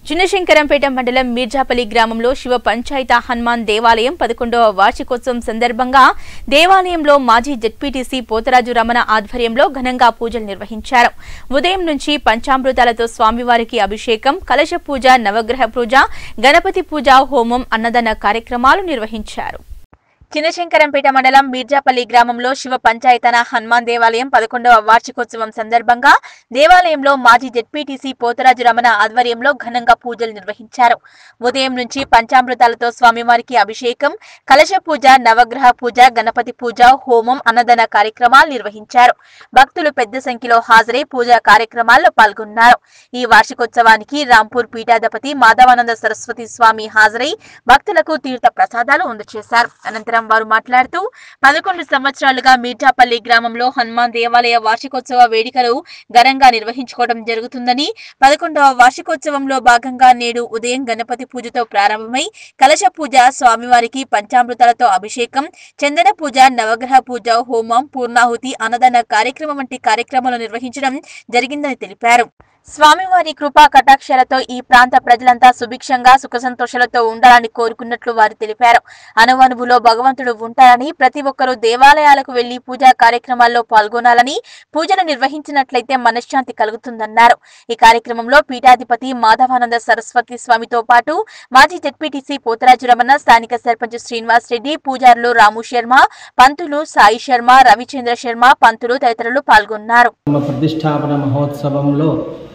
చిన్నశంకరంపేట మండలం మీర్జాపల్లి గ్రామంలో శివ పంచాయత హనుమాన్ దేవాలయం పదకొండవ వార్షికోత్సవం సందర్భంగా దేవాలయంలో మాజీ జడ్పీటీసీ పోతరాజు రమణ ఆధ్వర్యంలో ఘనంగా పూజలు నిర్వహించారు ఉదయం నుంచి పంచామృతాలతో స్వామివారికి అభిషేకం కలశ పూజ నవగ్రహ పూజ గణపతి పూజ హోమం అన్నదాన కార్యక్రమాలు నిర్వహించారు చిన్నశంకరంపేట మండలం మీర్జాపల్లి గ్రామంలో శివ పంచాయతన హనుమాన్ దేవాలయం పదకొండవ వార్షికోత్సవం సందర్భంగా దేవాలయంలో మాజీ జెడ్పీటీసీ పోతరాజు రమణ ఆధ్వర్యంలో ఘనంగా పూజలు నిర్వహించారు ఉదయం నుంచి పంచామృతాలతో స్వామివారికి అభిషేకం కలశ పూజ నవగ్రహ పూజ గణపతి పూజ హోమం అన్నదాన కార్యక్రమాలు నిర్వహించారు భక్తులు పెద్ద సంఖ్యలో హాజరై పూజా కార్యక్రమాల్లో పాల్గొన్నారు ఈ వార్షికోత్సవానికి రాంపూర్ పీఠాధిపతి మాధవానంద సరస్వతి స్వామి హాజరై భక్తులకు తీర్థ ప్రసాదాలు అందజేశారు అనంతరం వారు మాట్లాడుతూ పదకొండు సంవత్సరాలుగా మీర్జాపల్లి గ్రామంలో హనుమాన్ దేవాలయ వార్షికోత్సవ వేడుకలు ఘనంగా నిర్వహించుకోవడం జరుగుతుందని పదకొండవ వార్షికోత్సవంలో భాగంగా నేడు ఉదయం గణపతి పూజతో ప్రారంభమై కలశ పూజ స్వామివారికి పంచామృతాలతో అభిషేకం చందన పూజ నవగ్రహ పూజ హోమం పూర్ణాహుతి అన్నదాన కార్యక్రమం వంటి కార్యక్రమాలు నిర్వహించడం జరిగిందని తెలిపారు స్వామివారి కృపా కటాక్షాలతో ఈ ప్రాంత ప్రజలంతా సుభిక్షంగా సుఖ సంతోషాలతో ఉండాలని కోరుకున్నట్లు వారు తెలిపారు అనువనువులో భగవంతుడు ఉంటారని ప్రతి ఒక్కరూ దేవాలయాలకు వెళ్లి పూజా కార్యక్రమాల్లో పాల్గొనాలని పూజలు నిర్వహించినట్లయితే మనశ్శాంతి కలుగుతుందన్నారు ఈ కార్యక్రమంలో పీఠాధిపతి మాధవానంద సరస్వతి స్వామితో పాటు మాజీ జెడ్పీటీసీ పోతరాజు రమణ స్థానిక సర్పంచ్ శ్రీనివాస్ రెడ్డి పూజారులు రాము శర్మ పంతులు సాయి శర్మ రవిచంద్ర శర్మ పంతులు తదితరులు పాల్గొన్నారు మా ప్రతిష్టాపన మహోత్సవంలో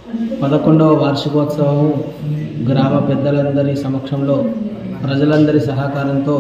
పదకొండవ వార్షికోత్సవము గ్రామ పెద్దలందరి సమక్షంలో ప్రజలందరి సహకారంతో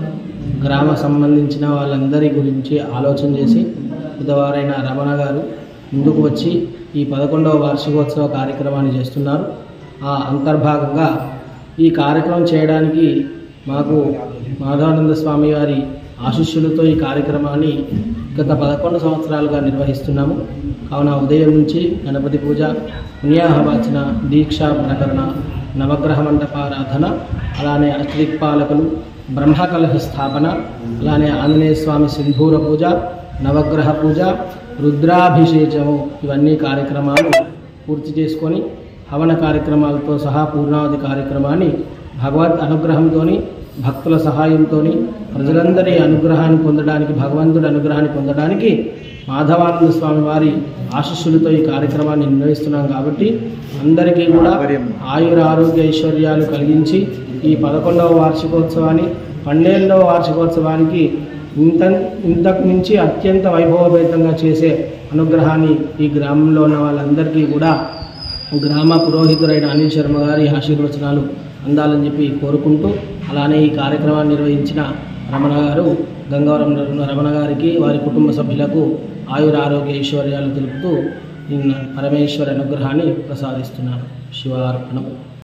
గ్రామ సంబంధించిన వాళ్ళందరి గురించి ఆలోచన చేసి బుధవారైన రమణ గారు ముందుకు వచ్చి ఈ పదకొండవ వార్షికోత్సవ కార్యక్రమాన్ని చేస్తున్నారు ఆ అంతర్భాగంగా ఈ కార్యక్రమం చేయడానికి మాకు మాధవానంద స్వామి వారి ఆశిష్యులతో ఈ కార్యక్రమాన్ని గత పదకొండు సంవత్సరాలుగా నిర్వహిస్తున్నాము కావున ఉదయం నుంచి గణపతి పూజ పుణ్యాహవాచన దీక్ష ప్రకరణ నవగ్రహ మండపారాధన అలానే అష్టదిక్పాలకులు బ్రహ్మకలశ స్థాపన అలానే ఆంజనేయ స్వామి సింధూర పూజ నవగ్రహ పూజ రుద్రాభిషేచము ఇవన్నీ కార్యక్రమాలు పూర్తి చేసుకొని హవన కార్యక్రమాలతో సహా పూర్ణావతి కార్యక్రమాన్ని భగవద్ అనుగ్రహంతోని భక్తుల సహాయంతో ప్రజలందరి అనుగ్రహాన్ని పొందడానికి భగవంతుడి అనుగ్రహాన్ని పొందడానికి మాధవానంద స్వామి వారి ఆశీస్సులతో ఈ కార్యక్రమాన్ని నిర్వహిస్తున్నాం కాబట్టి అందరికీ కూడా ఆయుర ఆరోగ్య ఐశ్వర్యాలు కలిగించి ఈ పదకొండవ వార్షికోత్సవాన్ని పన్నెండవ వార్షికోత్సవానికి ఇంత ఇంతకు మించి అత్యంత వైభవపేతంగా చేసే అనుగ్రహాన్ని ఈ గ్రామంలో ఉన్న వాళ్ళందరికీ కూడా గ్రామ పురోహితుడైన అనిల్ శర్మ గారి ఆశీర్వచనాలు అందాలని చెప్పి కోరుకుంటూ అలానే ఈ కార్యక్రమాన్ని నిర్వహించిన రమణ గారు గంగవరం రమణ గారికి వారి కుటుంబ సభ్యులకు ఆయుర ఆరోగ్య ఐశ్వర్యాలు తెలుపుతూ నిన్న పరమేశ్వర అనుగ్రహాన్ని ప్రసాదిస్తున్నాను శివార్పణం